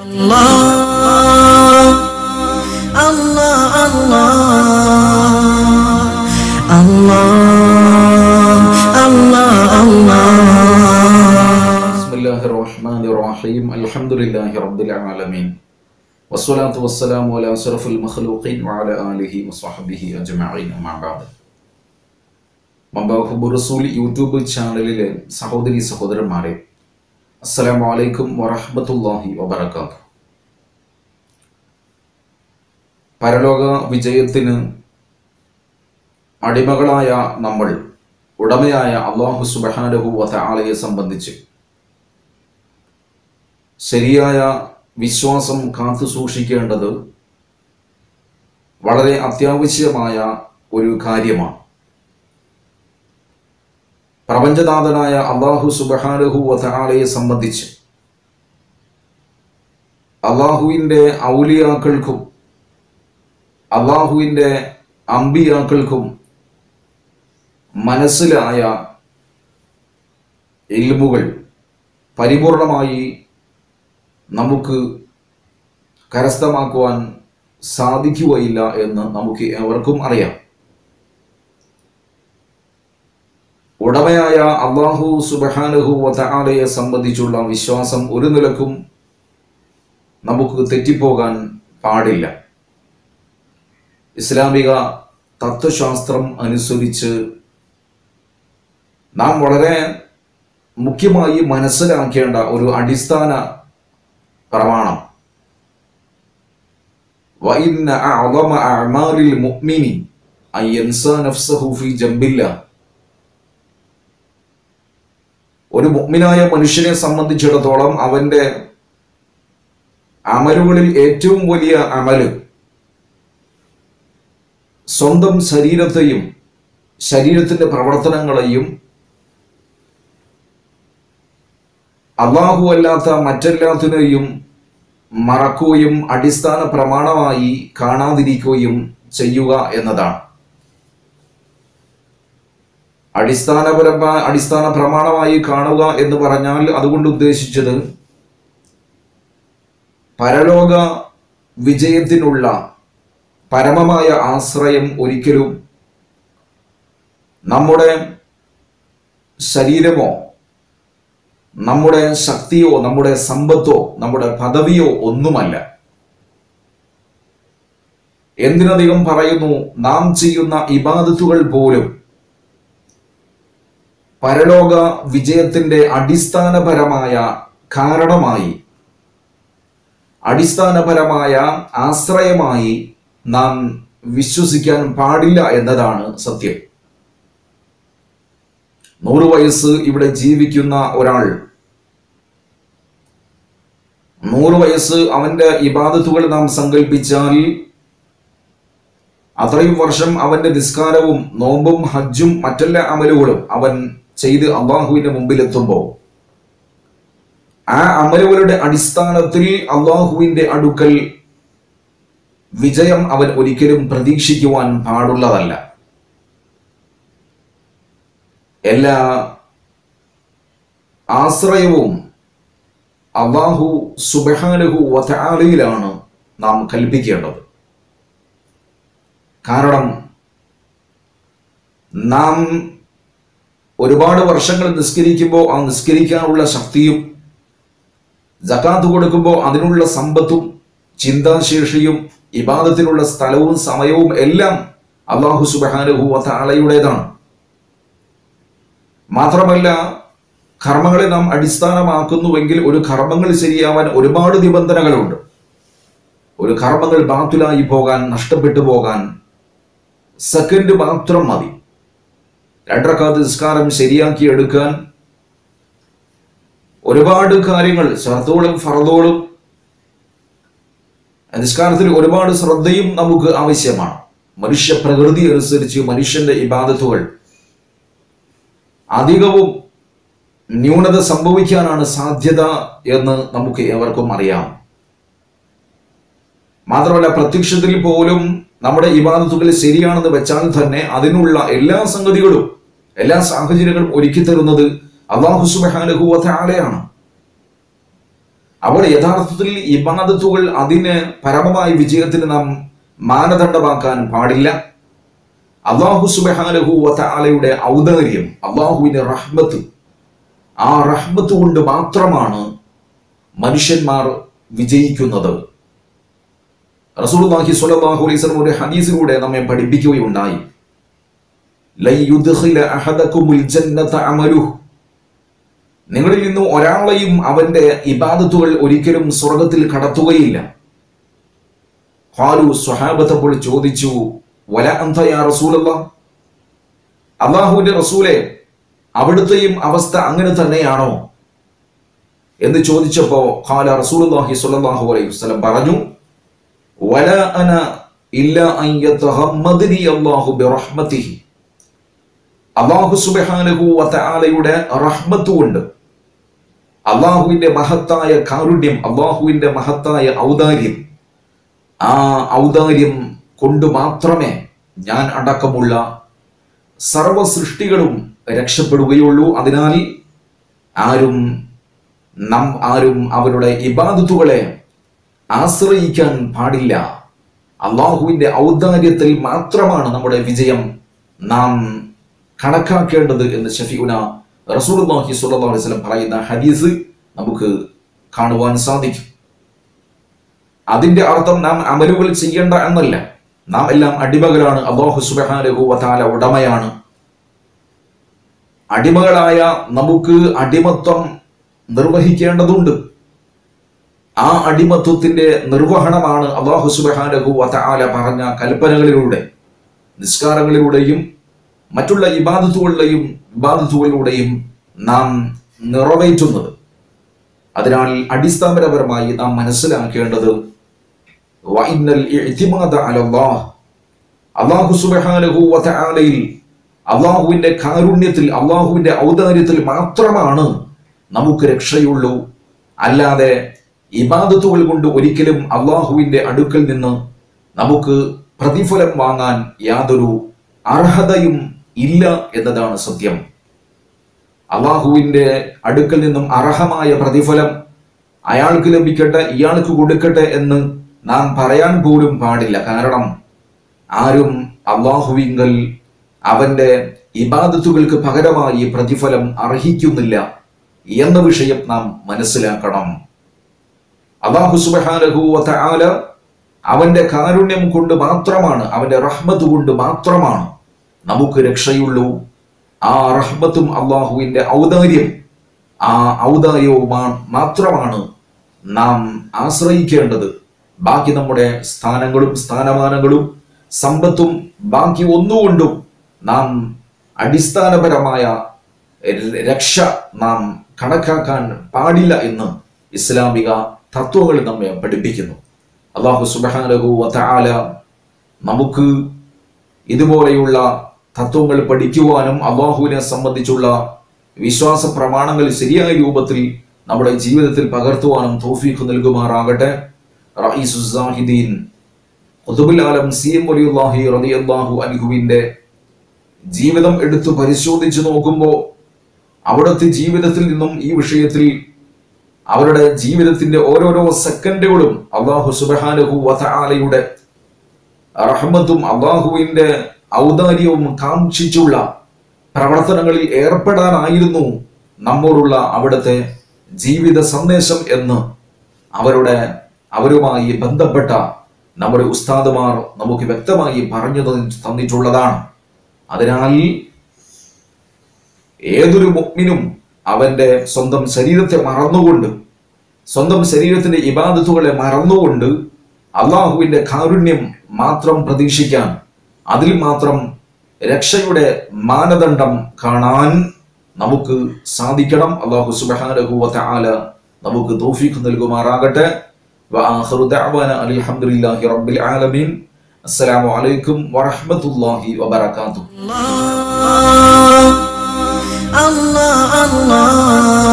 Allah, Allah, Allah, Allah, Allah, Allah. بسم الله الرحمن الرحيم الحمد لله رب العالمين والصلاة والسلام على أشرف المخلوقين وعلى آله وصحبه أجمعين أما بعد മമ്പാഹുബ് റസൂൽ YouTube ചാനലിലെ സഹോദരി സഹോദരന്മാരെ അസ്സലാമു അലൈക്കും വറഹ്മത്തുള്ളാഹി വബറകാതുഹു പരലോക വിജയത്തിന് അടിമകളായ നമ്മൾ ഉടമയായ അള്ളാഹു സുബഹാനഹു വതആലയെ സംബന്ധിച്ച് ശരിയായ വിശ്വാസം കാത്തു സൂക്ഷിക്കേണ്ടത് വളരെ അത്യാവശ്യമായ ഒരു കാര്യമാണ് പ്രപഞ്ചനാഥനായ അള്ളാഹു സുബഹാനഹു വതആലയെ സംബന്ധിച്ച് അള്ളാഹുവിൻ്റെ ഔലിയാക്കൾക്കും അള്ളാഹുവിൻ്റെ അമ്പിയാക്കൾക്കും മനസ്സിലായ ഇൽമുകൾ പരിപൂർണമായി നമുക്ക് കരസ്ഥമാക്കുവാൻ സാധിക്കുകയില്ല എന്ന് നമുക്ക് ഏവർക്കും അറിയാം ഉടമയായ അള്ളാഹു സുബഹാനഹു വതആലയെ സംബന്ധിച്ചുള്ള വിശ്വാസം ഒരു നിലക്കും നമുക്ക് തെറ്റിപ്പോകാൻ പാടില്ല ഇസ്ലാമിക തത്വശാസ്ത്രം അനുസരിച്ച് നാം വളരെ മുഖ്യമായി മനസ്സിലാക്കേണ്ട ഒരു അടിസ്ഥാന പ്രമാണം وَإِنَّ أَعْظَمَ أَعْمَالِ الْمُؤْمِنِ أَنْ يَنْسَى نَفْسَهُ فِي جَنْبِ اللَّهِ ഒരു മുഅ്മിനായ മനുഷ്യനെ സംബന്ധിച്ചിടത്തോളം അവന്റെ അമലുകളിൽ ഏറ്റവും വലിയ അമല് സ്വന്തം ശരീരത്തെയും ശരീരത്തിന്റെ പ്രവർത്തനങ്ങളെയും അള്ളാഹു അല്ലാത്ത മറ്റെല്ലാത്തിനെയും മറക്കുകയും അടിസ്ഥാന പ്രമാണമായി കാണാതിരിക്കുകയും ചെയ്യുക എന്നതാണ് അടിസ്ഥാനപരമായ അടിസ്ഥാന പ്രമാണമായി കാണുക എന്ന് പറഞ്ഞാൽ അതുകൊണ്ട് ഉദ്ദേശിച്ചത് പരലോക വിജയത്തിനുള്ള പരമമായ ആശ്രയം ഒരിക്കലും നമ്മുടെ ശരീരമോ നമ്മുടെ ശക്തിയോ നമ്മുടെ സമ്പത്തോ നമ്മുടെ പദവിയോ ഒന്നുമല്ല എന്തിനധികം പറയുന്നു നാം ചെയ്യുന്ന ഇബാദത്തുകൾ പോലും പരലോക വിജയത്തിന്റെ അടിസ്ഥാനപരമായ കാരണമായി അടിസ്ഥാനപരമായ ആശ്രയമായി നാം വിശ്വസിക്കാൻ പാടില്ല എന്നതാണ് സത്യം നൂറ് വയസ്സ് ഇവിടെ ജീവിക്കുന്ന ഒരാൾ നൂറ് വയസ്സ് അവന്റെ ഇബാദത്തുകൾ നാം സങ്കല്പിച്ചാൽ അത്രയും വർഷം അവന്റെ നിസ്കാരവും നോമ്പും ഹജ്ജും മറ്റെല്ലാ അമലുകളും അവൻ ചെയ്ത് അള്ളാഹുവിന്റെ മുമ്പിൽ എത്തുമ്പോൾ ആ അമലുകളുടെ അടിസ്ഥാനത്തിൽ അള്ളാഹുവിന്റെ അടുക്കൽ വിജയം അവൻ ഒരിക്കലും പ്രതീക്ഷിക്കുവാൻ പാടുള്ളതല്ല എല്ലാ ആശ്രയവും അള്ളാഹു സുബഹാനുഹു വതആലയിലാണ് നാം കൽപ്പിക്കേണ്ടത് കാരണം നാം ഒരുപാട് വർഷങ്ങൾ നിസ്കരിക്കുമ്പോൾ ആ നിസ്കരിക്കാനുള്ള ശക്തിയും ജക്കാത്ത് കൊടുക്കുമ്പോൾ അതിനുള്ള സമ്പത്തും ചിന്താശേഷിയും ഇബാദത്തിനുള്ള സ്ഥലവും സമയവും എല്ലാം അള്ളാഹു സുബഹാനുഹു വതആലയുടേതാണ് മാത്രമല്ല കർമ്മങ്ങളെ നാം അടിസ്ഥാനമാക്കുന്നുവെങ്കിൽ ഒരു കർമ്മങ്ങൾ ശരിയാവാൻ ഒരുപാട് നിബന്ധനകളുണ്ട് ഒരു കർമ്മങ്ങൾ ബാത്തുലായി പോകാൻ നഷ്ടപ്പെട്ടു പോകാൻ സെക്കൻഡ് മാത്രം മതി രണ്ടരക്കാത്ത് നിസ്കാരം ശരിയാക്കി എടുക്കാൻ ഒരുപാട് കാര്യങ്ങൾ ശ്രദ്ധോളും ഫറദോളും നിസ്കാരത്തിൽ ഒരുപാട് ശ്രദ്ധയും നമുക്ക് ആവശ്യമാണ് മനുഷ്യ പ്രകൃതി അനുസരിച്ച് മനുഷ്യന്റെ ഇബാദത്തുകൾ അധികവും ന്യൂനത സംഭവിക്കാനാണ് സാധ്യത എന്ന് നമുക്ക് ഏവർക്കും അറിയാം മാത്രമല്ല പ്രത്യക്ഷത്തിൽ പോലും നമ്മുടെ ഇബാദത്തുകൾ ശരിയാണെന്ന് വെച്ചാൽ തന്നെ അതിനുള്ള എല്ലാ സംഗതികളും എല്ലാ സാഹചര്യങ്ങളും ഒരുക്കി തരുന്നത് അള്ളാഹു സുബാനുഭൂവത്തെ ആളെയാണ് അപ്പോൾ യഥാർത്ഥത്തിൽ ഇബാദത്തുകൾ അതിന് പരമമായ വിജയത്തിന് നാം മാനദണ്ഡമാക്കാൻ പാടില്ല അള്ളാഹു സുബഹാനഹു വതആലയുടെ ഔദാര്യം അള്ളാഹുവിന്റെ റഹ്മത്ത് ആ റഹ്മത്ത് കൊണ്ട് മാത്രമാണ് മനുഷ്യന്മാർ വിജയിക്കുന്നത് റസൂലുള്ളാഹി സ്വല്ലല്ലാഹു അലൈഹി വസല്ലം ഒരു ഹദീസിലൂടെ നമ്മെ പഠിപ്പിക്കുകയുണ്ടായി ലൻ യുദ്ഖില അഹദകുമുൽ ജന്നത അമലുഹു നിങ്ങളിൽ നിന്നും ഒരാളെയും അവന്റെ ഇബാദത്തുകൾ ഒരിക്കലും സ്വർഗത്തിൽ കടത്തുകയില്ല ഖാലു സ്വഹാബത്തപ്പോൾ ചോദിച്ചു വല അന്ത യാ റസൂലല്ലാ അള്ളാഹുവിന്റെ റസൂലെ അവിടുത്തെയും അവസ്ഥ അങ്ങനെ തന്നെയാണോ എന്ന് ചോദിച്ചപ്പോ ഖാല റസൂലുള്ളാഹി സ്വല്ലല്ലാഹു അലൈഹി വസല്ലം പറഞ്ഞു വല അന ഇല്ല അൻ യതഹമ്മദനി അല്ലാഹു ബിറഹ്മതിഹി അള്ളാഹു സുബ്ഹാനഹു വതആലയുടെ റഹ്മത്ത് കൊണ്ട് അള്ളാഹുവിന്റെ മഹത്തായ കാരുണ്യം അള്ളാഹുവിന്റെ മഹത്തായ ഔദാര്യം ആ ഔദാര്യം കൊണ്ട് മാത്രമേ ഞാൻ അടക്കമുള്ള സർവ സൃഷ്ടികളും രക്ഷപ്പെടുകയുള്ളൂ അതിനാൽ ആരും നം ആരും അവരുടെ ഇബാദത്തുകളെ ആശ്രയിക്കാൻ പാടില്ല അള്ളാഹുവിന്റെ ഔദാര്യത്തിൽ മാത്രമാണ് നമ്മുടെ വിജയം നാം കണക്കാക്കേണ്ടത് എന്ന് ഷഫീഉന റസൂലുള്ളാഹി സ്വല്ലല്ലാഹു അലൈഹി വസല്ലം പറയുന്ന ഹദീസ് നമുക്ക് കാണുവാൻ സാധിക്കും അതിന്റെ അർത്ഥം നാം അമലുകൾ ചെയ്യേണ്ട എന്നല്ല നാം എല്ലാം അടിമകളാണ് അള്ളാഹു സുബ്ഹാനഹു വതആല ഉടമയാണ് അടിമകളായ നമുക്ക് അടിമത്വം നിർവഹിക്കേണ്ടതുണ്ട് ആ അടിമത്വത്തിന്റെ നിർവഹണമാണ് അള്ളാഹു സുബ്ഹാനഹു വതആല പറഞ്ഞ കൽപ്പനകളിലൂടെ നിസ്കാരങ്ങളിലൂടെയും മറ്റുള്ള ഇബാദത്തുകളുടെയും ഇബാദത്തുകളിലൂടെയും നാം നിറവേറ്റുന്നത് അതിനാൽ അടിസ്ഥാനപരമായി നാം മനസ്സിലാക്കേണ്ടത് വഇന്നൽ ഇഅ്തിമാദ അലല്ലാഹ് അല്ലാഹു സുബ്ഹാനഹു വതആലയിൽ അള്ളാഹുവിന്റെ കാരുണ്യത്തിൽ അള്ളാഹുവിന്റെ ഔദാര്യത്തിൽ മാത്രമാണ് നമുക്ക് രക്ഷയുള്ളൂ അല്ലാതെ ഇബാദത്തുകൾ കൊണ്ട് ഒരിക്കലും അള്ളാഹുവിന്റെ അടുക്കൽ നിന്ന് നമുക്ക് പ്രതിഫലം വാങ്ങാൻ യാതൊരു അർഹതയും ഇല്ല എന്നതാണ് സത്യം അള്ളാഹുവിന്റെ അടുക്കൽ നിന്നും അർഹമായ പ്രതിഫലം അയാൾക്ക് ലഭിക്കട്ടെ ഇയാൾക്ക് കൊടുക്കട്ടെ എന്ന് നാം പറയാൻ പോലും പാടില്ല കാരണം ആരും അള്ളാഹുവിങ്കൽ അവന്റെ ഇബാദത്തുകൾക്ക് പകരമായി പ്രതിഫലം അർഹിക്കുന്നില്ല എന്ന വിഷയം നാം മനസ്സിലാക്കണം അള്ളാഹു സുബ്ഹാനഹു വതആല അവന്റെ കാരുണ്യം കൊണ്ട് മാത്രമാണ് അവന്റെ റഹ്മത്ത് കൊണ്ട് മാത്രമാണ് നമുക്ക് രക്ഷയുള്ളൂ ആ റഹ്മത്തും അള്ളാഹുവിന്റെ ഔദാര്യം ആ ഔദാര്യവും മാത്രമാണ് നാം ആശ്രയിക്കേണ്ടത് ബാക്കി നമ്മുടെ സ്ഥാനങ്ങളും സ്ഥാനമാനങ്ങളും സമ്പത്തും ബാക്കി ഒന്നുകൊണ്ടും നാം അടിസ്ഥാനപരമായ രക്ഷ നാം കണക്കാക്കാൻ പാടില്ല എന്ന് ഇസ്ലാമിക തത്വങ്ങൾ നമ്മെ പഠിപ്പിക്കുന്നു അള്ളാഹു സുബാനഹു വതആല നമുക്ക് ഇതുപോലെയുള്ള തത്വങ്ങൾ പഠിക്കുവാനും അള്ളാഹുവിനെ സംബന്ധിച്ചുള്ള വിശ്വാസ പ്രമാണങ്ങൾ ശരിയായ രൂപത്തിൽ നമ്മുടെ ജീവിതത്തിൽ പകർത്തുവാനും തൗഫീഖ് നൽകുമാറാകട്ടെ റഈസുസാഹിദീൻ ഖുതുബുൽ ആലം സി എം വലിയുല്ലാഹി റളിയല്ലാഹു അൻഹുവിന്റെ ജീവിതം എടുത്തു പരിശോധിച്ചു നോക്കുമ്പോൾ അവിടുത്തെ ജീവിതത്തിൽ നിന്നും ഈ വിഷയത്തിൽ അവരുടെ ജീവിതത്തിന്റെ ഓരോരോ സെക്കൻഡുകളും അള്ളാഹു സുബഹാനഹു വതആലയുടെ റഹ്മത്തും അള്ളാഹുവിന്റെ ഔദാര്യവും കാക്ഷിച്ചുള്ള പ്രവർത്തനങ്ങളിൽ ഏർപ്പെടാനായിരുന്നു നമ്മോടുള്ള അവിടുത്തെ ജീവിത സന്ദേശം എന്ന് അവരുടെ അവരുമായി ബന്ധപ്പെട്ട നമ്മുടെ ഉസ്താദുമാർ നമുക്ക് വ്യക്തമായി പറഞ്ഞു തന്നി- തന്നിട്ടുള്ളതാണ് അതിനാൽ ഏതൊരു മുഗ്മിനും അവന്റെ സ്വന്തം ശരീരത്തെ മറന്നുകൊണ്ട് സ്വന്തം ശരീരത്തിന്റെ ഇബാദത്തുകളെ മറന്നുകൊണ്ട് അള്ളാഹുവിന്റെ കാരുണ്യം മാത്രം പ്രതീക്ഷിക്കാൻ അതിൽ മാത്രം രക്ഷയുടെ മാനദണ്ഡം കാണാൻ നമുക്ക് സാധിക്കണം അള്ളാഹു സുബ്ഹാനഹു വതആല നമുക്ക് തൗഫീഖ് നൽകുമാറാകട്ടെ വആഖിറു ദഅവാന അൽഹംദുലില്ലാഹി റബ്ബിൽ ആലമീൻ അസ്സലാമു അലൈക്കും വറഹ്മത്തുള്ളാഹി വബറകാതുഹു Allah, Allah, Allah.